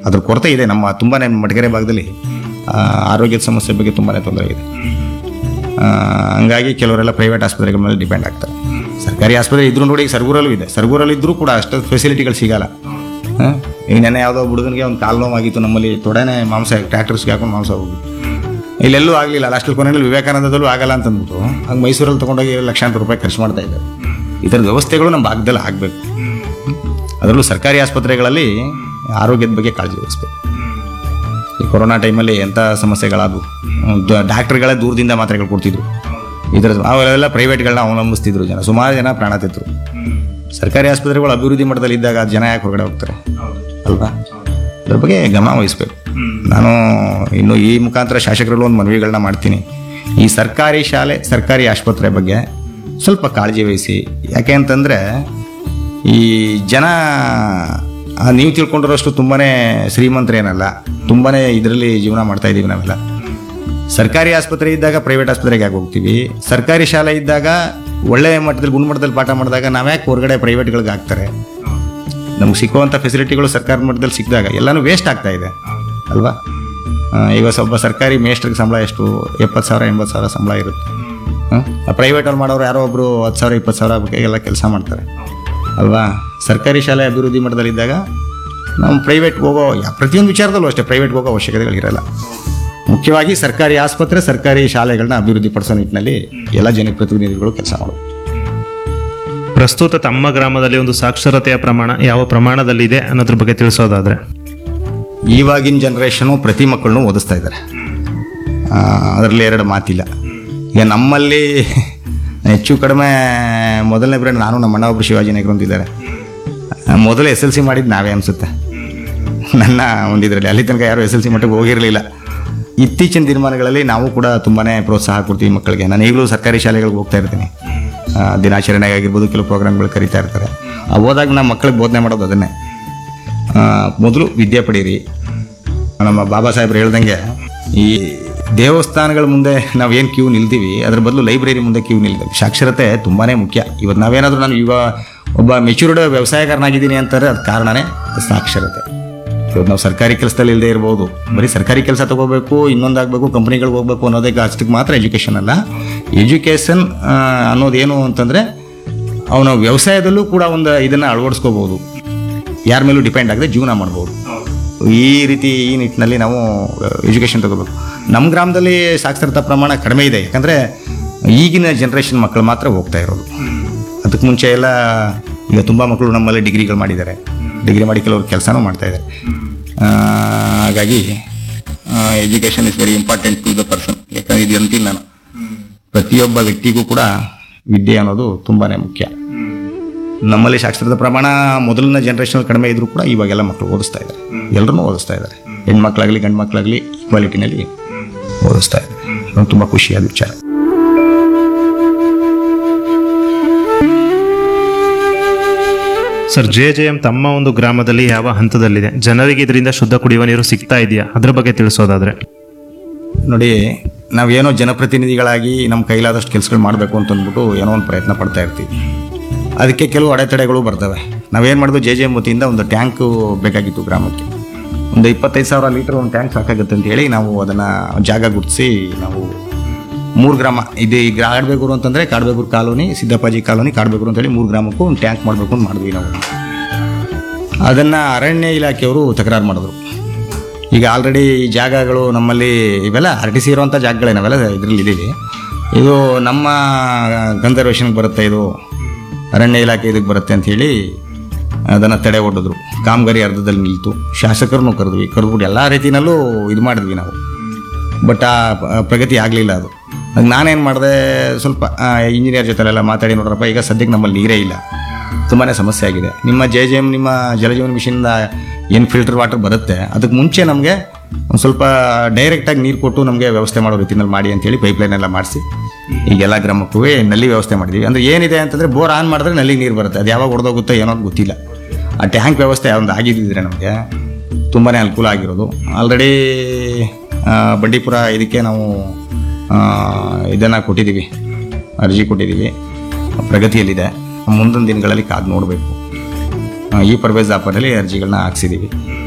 ಅದ್ರ ಕೊರತೆ ಇದೆ ನಮ್ಮ ತುಂಬಾ ಮಡಗೆರೆ ಭಾಗದಲ್ಲಿ ಆ, ಆರೋಗ್ಯದ ಸಮಸ್ಯೆ ಬಗ್ಗೆ ತುಂಬಾ ತೊಂದರೆ ಇದೆ ಆ, ಹಂಗಾಗಿ ಕೆಲವರೆಲ್ಲ ಪ್ರೈವೇಟ್ ಆಸ್ಪತ್ರೆಗಳ ಮೇಲೆ ಡಿಪೆಂಡ್ ಆಗ್ತಾರೆ ಸರ್ಕಾರಿ ಆಸ್ಪತ್ರೆ ಇದ್ರೂ ನೋಡಿ ಈಗ ಸರ್ಗೂರಲ್ಲೂ ಇದೆ ಸರ್ಗೂರಲ್ಲಿ ಇದ್ರೂ ಕೂಡ ಅಷ್ಟು ಫೆಸಿಲಿಟಿಗಳು ಸಿಗಲ್ಲ ಆ, ಈಗ ನೆನ್ನೆ ಯಾವುದೋ ಹುಡುಗನಿಗೆ ಒಂದು ಕಾಲು ನೋವಾಗಿತ್ತು ನಮ್ಮಲ್ಲಿ ತೊಡೆನೇ ಮಾಂಸ ಟ್ರ್ಯಾಕ್ಟರ್ಸ್ಗೆ ಹಾಕೊಂಡು ಮಾಂಸ ಹೋಗಿತ್ತು ಇಲ್ಲೆಲ್ಲೂ ಆಗಲಿಲ್ಲ ಲಾಸ್ಟಲ್ಲಿ ಕೊನೆಯಲ್ಲಿ ವಿವೇಕಾನಂದದಲ್ಲೂ ಆಗಲ್ಲ ಅಂತ ಅಂದ್ಬಿಟ್ಟು ಹಂಗೆ ಮೈಸೂರಲ್ಲಿ ತೊಗೊಂಡೋಗಿ ಲಕ್ಷಾಂತರ ರೂಪಾಯಿ ಖರ್ಚು ಮಾಡ್ತಾ ಇದ್ದಾರೆ ಈ ಥರದ ವ್ಯವಸ್ಥೆಗಳು ನಮ್ಮ ಭಾಗದಲ್ಲಿ ಆಗಬೇಕು ಅದರಲ್ಲೂ ಸರ್ಕಾರಿ ಆಸ್ಪತ್ರೆಗಳಲ್ಲಿ ಆರೋಗ್ಯದ ಬಗ್ಗೆ ಕಾಳಜಿ ವಹಿಸ್ಬೇಕು ಈ ಕೊರೋನಾ ಟೈಮಲ್ಲಿ ಎಂಥ ಸಮಸ್ಯೆಗಳಾದವು ದ- ಡಾಕ್ಟ್ರುಗಳೇ ದೂರದಿಂದ ಮಾತ್ರೆಗಳು ಕೊಡ್ತಿದ್ರು ಇದರ ಅವೆಲ್ಲ ಪ್ರೈವೇಟ್ಗಳನ್ನ ಅವಲಂಬಿಸ್ತಿದ್ರು ಜನ ಸುಮಾರು ಜನ ಪ್ರಾಣ ತೆತ್ತರು ಸರ್ಕಾರಿ ಆಸ್ಪತ್ರೆಗಳು ಅಭಿವೃದ್ಧಿ ಮಟ್ಟದಲ್ಲಿ ಇದ್ದಾಗ ಜನ ಯಾಕೆ ಹೊರಗಡೆ ಹೋಗ್ತಾರೆ ಅಲ್ವಾ ಅದ್ರ ಬಗ್ಗೆ ಗಮನ ವಹಿಸ್ಬೇಕು ನಾನು ಇನ್ನು ಈ ಮುಖಾಂತರ ಶಾಸಕರಲ್ಲಿ ಒಂದು ಮನವಿಗಳನ್ನ ಮಾಡ್ತೀನಿ ಈ ಸರ್ಕಾರಿ ಶಾಲೆ ಸರ್ಕಾರಿ ಆಸ್ಪತ್ರೆ ಬಗ್ಗೆ ಸ್ವಲ್ಪ ಕಾಳಜಿ ವಹಿಸಿ ಯಾಕೆ ಅಂತಂದರೆ ಈ ಜನ ಆ, ನೀವು ತಿಳ್ಕೊಂಡಿರೋಷ್ಟು ತುಂಬಾ ಶ್ರೀಮಂತರೇನಲ್ಲ ತುಂಬಾ ಇದರಲ್ಲಿ ಜೀವನ ಮಾಡ್ತಾ ಇದ್ದೀವಿ ನಾವೆಲ್ಲ ಸರ್ಕಾರಿ ಆಸ್ಪತ್ರೆ ಇದ್ದಾಗ ಪ್ರೈವೇಟ್ ಆಸ್ಪತ್ರೆಗೆ ಯಾಕೆ ಹೋಗ್ತೀವಿ ಸರ್ಕಾರಿ ಶಾಲೆ ಇದ್ದಾಗ ಒಳ್ಳೆ ಮಟ್ಟದಲ್ಲಿ ಗುಣಮಟ್ಟದಲ್ಲಿ ಪಾಠ ಮಾಡಿದಾಗ ನಾವ್ಯಾಕೆ ಹೊರಗಡೆ ಪ್ರೈವೇಟ್ಗಳಿಗೆ ಹಾಕ್ತಾರೆ ನಮ್ಗೆ ಸಿಕ್ಕುವಂಥ ಫೆಸಿಲಿಟಿಗಳು ಸರ್ಕಾರ ಮಟ್ಟದಲ್ಲಿ ಸಿಕ್ಕಿದಾಗ ಎಲ್ಲನೂ ವೇಸ್ಟ್ ಆಗ್ತಾ ಇದೆ ಅಲ್ವಾ ಆ, ಈಗ ಒಬ್ಬ ಸರ್ಕಾರಿ ಮೇಸ್ಟ್ರಿಗೆ ಸಂಬಳ ಎಷ್ಟು ಎಪ್ಪತ್ತು ಸಾವಿರ ಎಂಬತ್ತು ಸಾವಿರ ಸಂಬಳ ಇರುತ್ತೆ ಪ್ರೈವೇಟಲ್ಲಿ ಮಾಡೋರು ಯಾರೋ ಒಬ್ಬರು ಹತ್ತು ಸಾವಿರ ಇಪ್ಪತ್ತು ಸಾವಿರ ಬಗ್ಗೆ ಎಲ್ಲ ಕೆಲಸ ಮಾಡ್ತಾರೆ ಅಲ್ವಾ ಸರ್ಕಾರಿ ಶಾಲೆ ಅಭಿವೃದ್ಧಿ ಮಟ್ಟದಲ್ಲಿದ್ದಾಗ ನಾವು ಪ್ರೈವೇಟ್ಗೆ ಹೋಗೋ ಯಾ- ಪ್ರತಿಯೊಂದು ವಿಚಾರದಲ್ಲೂ ಅಷ್ಟೇ ಪ್ರೈವೇಟ್ಗೆ ಹೋಗೋ ಅವಶ್ಯಕತೆಗಳಿರಲ್ಲ ಮುಖ್ಯವಾಗಿ ಸರ್ಕಾರಿ ಆಸ್ಪತ್ರೆ ಸರ್ಕಾರಿ ಶಾಲೆಗಳನ್ನ ಅಭಿವೃದ್ಧಿ ಪಡಿಸೋ ನಿಟ್ಟಿನಲ್ಲಿ ಎಲ್ಲ ಜನಪ್ರತಿನಿಧಿಗಳು ಕೆಲಸ ಮಾಡೋದು ಪ್ರಸ್ತುತ ತಮ್ಮ ಗ್ರಾಮದಲ್ಲಿ ಒಂದು ಸಾಕ್ಷರತೆಯ ಪ್ರಮಾಣ ಯಾವ ಪ್ರಮಾಣದಲ್ಲಿದೆ ಅನ್ನೋದ್ರ ಬಗ್ಗೆ ತಿಳಿಸೋದಾದ್ರೆ ಇವಾಗಿನ ಜನ್ರೇಷನು ಪ್ರತಿ ಮಕ್ಕಳನ್ನೂ ಓದಿಸ್ತಾ ಇದ್ದಾರೆ ಅದರಲ್ಲಿ ಎರಡು ಮಾತಿಲ್ಲ ಈಗ ನಮ್ಮಲ್ಲಿ ಹೆಚ್ಚು ಕಡಿಮೆ ಮೊದಲನೇ ಬ್ರೇಡ್ ನಾನು ನಮ್ಮ ಅಣ್ಣ ಒಬ್ಬರು ಶಿವಾಜಿ ನಾಯ್ಕರು ಅಂತಿದ್ದಾರೆ ಆ, ಮೊದಲು ಎಸ್ ಎಲ್ ಸಿ ಮಾಡಿದ್ದು ನಾವೇ ಅನಿಸುತ್ತೆ ನನ್ನ ಒಂದಿದ್ರಲ್ಲಿ ಅಲ್ಲಿ ತನಕ ಯಾರು ಎಸ್ ಎಲ್ ಸಿ ಮಟ್ಟಿಗೆ ಹೋಗಿರಲಿಲ್ಲ ಇತ್ತೀಚಿನ ದಿನಮಾನಗಳಲ್ಲಿ ನಾವು ಕೂಡ ತುಂಬಾ ಪ್ರೋತ್ಸಾಹ ಕೊಡ್ತೀವಿ ಮಕ್ಕಳಿಗೆ ನಾನು ಈಗಲೂ ಸರ್ಕಾರಿ ಶಾಲೆಗಳಿಗೆ ಹೋಗ್ತಾ ಇರ್ತೀನಿ ಆ, ದಿನಾಚರಣೆಗೆ ಆಗಿರ್ಬೋದು ಕೆಲವು ಪ್ರೋಗ್ರಾಮ್ಗಳು ಕರೀತಾ ಇರ್ತಾರೆ ಆ ಹೋದಾಗ ನಮ್ಮ ಮಕ್ಕಳಿಗೆ ಬೋಧನೆ ಮಾಡೋದು ಅದನ್ನೇ ಆ, ಮೊದಲು ವಿದ್ಯೆ ಪಡೀರಿ ನಮ್ಮ ಬಾಬಾ ಸಾಹೇಬ್ರು ಹೇಳ್ದಂಗೆ ಈ ದೇವಸ್ಥಾನಗಳ ಮುಂದೆ ನಾವು ಏನು ಕ್ಯೂ ನಿಲ್ತೀವಿ ಅದ್ರ ಬದಲು ಲೈಬ್ರರಿ ಮುಂದೆ ಕ್ಯೂ ನಿಲ್ತೀವಿ ಸಾಕ್ಷರತೆ ತುಂಬಾ ಮುಖ್ಯ ಇವತ್ತು ನಾವೇನಾದರೂ ನಾನು ಇವಾಗ ಒಬ್ಬ ಮೆಚೂರ್ಡ್ ವ್ಯವಸಾಯಕಾರನಾಗಿದ್ದೀನಿ ಅಂತಾರೆ ಅದು ಕಾರಣನೇ ಸಾಕ್ಷರತೆ ಇವತ್ತು ನಾವು ಸರ್ಕಾರಿ ಕೆಲಸದಲ್ಲಿ ಇಲ್ಲದೆ ಇರ್ಬೋದು ಬರೀ ಸರ್ಕಾರಿ ಕೆಲಸ ತಗೋಬೇಕು ಇನ್ನೊಂದಾಗಬೇಕು ಕಂಪ್ನಿಗಳಿಗೆ ಹೋಗ್ಬೇಕು ಅನ್ನೋದಕ್ಕೆ ಅಷ್ಟಕ್ಕೆ ಮಾತ್ರ ಎಜುಕೇಷನ್ ಅಲ್ಲ ಎಜುಕೇಷನ್ ಅನ್ನೋದೇನು ಅಂತಂದರೆ ಅವನ ವ್ಯವಸಾಯದಲ್ಲೂ ಕೂಡ ಒಂದು ಇದನ್ನು ಅಳವಡಿಸ್ಕೋಬೋದು ಯಾರ ಮೇಲೂ ಡಿಪೆಂಡ್ ಆಗದೆ ಜೀವನ ಮಾಡ್ಬೋದು ಈ ರೀತಿ ಈ ನಿಟ್ಟಿನಲ್ಲಿ ನಾವು ಎಜುಕೇಷನ್ ತಗೋಬೇಕು ನಮ್ಮ ಗ್ರಾಮದಲ್ಲಿ ಸಾಕ್ಷರತಾ ಪ್ರಮಾಣ ಕಡಿಮೆ ಇದೆ ಯಾಕಂದರೆ ಈಗಿನ ಜನ್ರೇಷನ್ ಮಕ್ಕಳು ಮಾತ್ರ ಹೋಗ್ತಾ ಇರೋದು ಅದಕ್ಕೆ ಮುಂಚೆ ಎಲ್ಲ ಈಗ ತುಂಬ ಮಕ್ಕಳು ನಮ್ಮಲ್ಲಿ ಡಿಗ್ರಿಗಳು ಮಾಡಿದ್ದಾರೆ ಡಿಗ್ರಿ ಮಾಡಿ ಕೆಲವರು ಕೆಲಸನೂ ಮಾಡ್ತಾ ಇದ್ದಾರೆ ಆ, ಹಾಗಾಗಿ education is very important to the person ಯಾಕಂದ್ರೆ ಇದು ಅಂತೀನಿ ನಾನು ಪ್ರತಿಯೊಬ್ಬ ವ್ಯಕ್ತಿಗೂ ಕೂಡ ವಿದ್ಯೆ ಅನ್ನೋದು ತುಂಬಾ ಮುಖ್ಯ ನಮ್ಮಲ್ಲಿ ಸಾಕ್ಷರತಾ ಪ್ರಮಾಣ ಮೊದಲಿನ ಜನ್ರೇಷನ್ ಕಡಿಮೆ ಇದ್ರೂ ಕೂಡ ಇವಾಗೆಲ್ಲ ಮಕ್ಕಳು ಓದಿಸ್ತಾ ಇದ್ದಾರೆ ಎಲ್ಲರನ್ನೂ ಓದಿಸ್ತಾ ಇದ್ದಾರೆ ಹೆಣ್ಮಕ್ಳಾಗಲಿ ಗಂಡು ಮಕ್ಕಳಾಗಲಿ ಈಕ್ವಾಲಿಟಿನಲ್ಲಿ ಓದಿಸ್ತಾ ಇದ್ದಾರೆ ಅದು ತುಂಬ ಖುಷಿಯಾದ ವಿಚಾರ ಸರ್ ಜೆ ಜೆ ಎಂ ತಮ್ಮ ಒಂದು ಗ್ರಾಮದಲ್ಲಿ ಯಾವ ಹಂತದಲ್ಲಿದೆ ಜನರಿಗೆ ಇದರಿಂದ ಶುದ್ಧ ಕುಡಿಯುವ ನೀರು ಸಿಗ್ತಾ ಇದೆಯಾ ಅದ್ರ ಬಗ್ಗೆ ತಿಳಿಸೋದಾದ್ರೆ ನೋಡಿ ನಾವೇನೋ ಜನಪ್ರತಿನಿಧಿಗಳಾಗಿ ನಮ್ಮ ಕೈಲಾದಷ್ಟು ಕೆಲಸಗಳು ಮಾಡಬೇಕು ಅಂತ ಅಂದ್ಬಿಟ್ಟು ಏನೋ ಒಂದು ಪ್ರಯತ್ನ ಪಡ್ತಾ ಇರ್ತೀವಿ ಅದಕ್ಕೆ ಕೆಲವು ಅಡೆತಡೆಗಳು ಬರ್ತವೆ ನಾವೇನು ಮಾಡಿದ್ವು ಜೆ ಜೆ ಎಂ ವತಿಯಿಂದ ಒಂದು ಟ್ಯಾಂಕು ಬೇಕಾಗಿತ್ತು ಗ್ರಾಮಕ್ಕೆ ಒಂದು ಇಪ್ಪತ್ತೈದು ಸಾವಿರ ಲೀಟರ್ ಒಂದು ಟ್ಯಾಂಕ್ ಸಾಕಾಗುತ್ತೆ ಅಂತ ಹೇಳಿ ನಾವು ಅದನ್ನು ಜಾಗ ಗುರುತಿಸಿ ನಾವು ಮೂರು ಗ್ರಾಮ ಇದು ಈ ಕಾಡ್ಬೇಗೂರು ಅಂತಂದರೆ ಕಾಡ್ಬೇಗೂರು ಕಾಲೋನಿ ಸಿದ್ದಪ್ಪಾಜಿ ಕಾಲೋನಿ ಕಾಡ್ಬೇಗೂರು ಅಂತೇಳಿ ಮೂರು ಗ್ರಾಮಕ್ಕೂ ಒಂದು ಟ್ಯಾಂಕ್ ಮಾಡಬೇಕು ಅಂತ ಮಾಡಿದ್ವಿ ನಾವು ಅದನ್ನು ಅರಣ್ಯ ಇಲಾಖೆಯವರು ತಕರಾರು ಮಾಡಿದ್ರು ಈಗ ಆಲ್ರೆಡಿ ಈ ಜಾಗಗಳು ನಮ್ಮಲ್ಲಿ ಇವೆಲ್ಲ ಆರ್ ಟಿ ಸಿ ಇರುವಂಥ ಜಾಗಗಳೇ ನಾವೆಲ್ಲ ಇದರಲ್ಲಿ ಇದ್ದೀವಿ ಇದು ನಮ್ಮ ಕನ್ಸರ್ವೇಷನ್ಗೆ ಬರುತ್ತೆ ಇದು ಅರಣ್ಯ ಇಲಾಖೆ ಇದಕ್ಕೆ ಬರುತ್ತೆ ಅಂತ ಹೇಳಿ ಅದನ್ನು ತಡೆ ಒಡ್ಡಿದ್ರು ಕಾಮಗಾರಿ ಅರ್ಧದಲ್ಲಿ ನಿಲ್ತು ಶಾಸಕರನ್ನು ಕರೆದ್ವಿ ಕರೆದ್ಬಿಟ್ಟು ಎಲ್ಲ ರೀತಿಯಲ್ಲೂ ಇದು ಮಾಡಿದ್ವಿ ನಾವು ಬಟ್ ಆ ಪ- ಪ್ರಗತಿ ಆಗಲಿಲ್ಲ ಅದು ಅದು ನಾನೇನು ಮಾಡಿದೆ ಸ್ವಲ್ಪ ಇಂಜಿನಿಯರ್ ಜೊತೆಲೆಲ್ಲ ಮಾತಾಡಿ ನೋಡ್ರಪ್ಪ ಈಗ ಸದ್ಯಕ್ಕೆ ನಮ್ಮಲ್ಲಿ ನೀರೇ ಇಲ್ಲ ತುಂಬಾ ಸಮಸ್ಯೆ ಆಗಿದೆ ನಿಮ್ಮ ಜೆ ಜೆ ಎಮ್ ನಿಮ್ಮ ಜಲಜೀವನ ಮಿಷನಿಂದ ಏನು ಫಿಲ್ಟರ್ ವಾಟರ್ ಬರುತ್ತೆ ಅದಕ್ಕೆ ಮುಂಚೆ ನಮಗೆ ಒಂದು ಸ್ವಲ್ಪ ಡೈರೆಕ್ಟಾಗಿ ನೀರು ಕೊಟ್ಟು ನಮಗೆ ವ್ಯವಸ್ಥೆ ಮಾಡೋ ರೀತಿನಲ್ಲಿ ಮಾಡಿ ಅಂತೇಳಿ ಪೈಪ್ಲೈನ್ ಎಲ್ಲ ಮಾಡಿಸಿ ಈಗೆಲ್ಲ ಗ್ರಾಮಕ್ಕೂ ನಲ್ಲಿ ವ್ಯವಸ್ಥೆ ಮಾಡಿದ್ವಿ ಅಂದರೆ ಏನಿದೆ ಅಂತಂದರೆ ಬೋರ್ ಆನ್ ಮಾಡಿದ್ರೆ ನಲ್ಲಿಗೆ ನೀರು ಬರುತ್ತೆ ಅದು ಯಾವಾಗ ಹೊಡೆದೋಗುತ್ತೋ ಏನೋ ಅಂತ ಗೊತ್ತಿಲ್ಲ ಆ ಟ್ಯಾಂಕ್ ವ್ಯವಸ್ಥೆ ಒಂದು ಆಗಿದ್ದಿದ್ರೆ ನಮಗೆ ತುಂಬಾ ಅನುಕೂಲ ಆಗಿರೋದು ಆಲ್ರೆಡಿ ಬಂಡೀಪುರ ಇದಕ್ಕೆ ನಾವು ಇದನ್ನು ಕೊಟ್ಟಿದ್ದೀವಿ ಅರ್ಜಿ ಕೊಟ್ಟಿದ್ದೀವಿ ಪ್ರಗತಿಯಲ್ಲಿದೆ ಮುಂದಿನ ದಿನಗಳಲ್ಲಿ ಕಾದು ನೋಡಬೇಕು ಈ ಪರ್ವೇಜ್ ಆಪರಲ್ಲಿ ಅರ್ಜಿಗಳನ್ನ ಹಾಕ್ಸಿದ್ದೀವಿ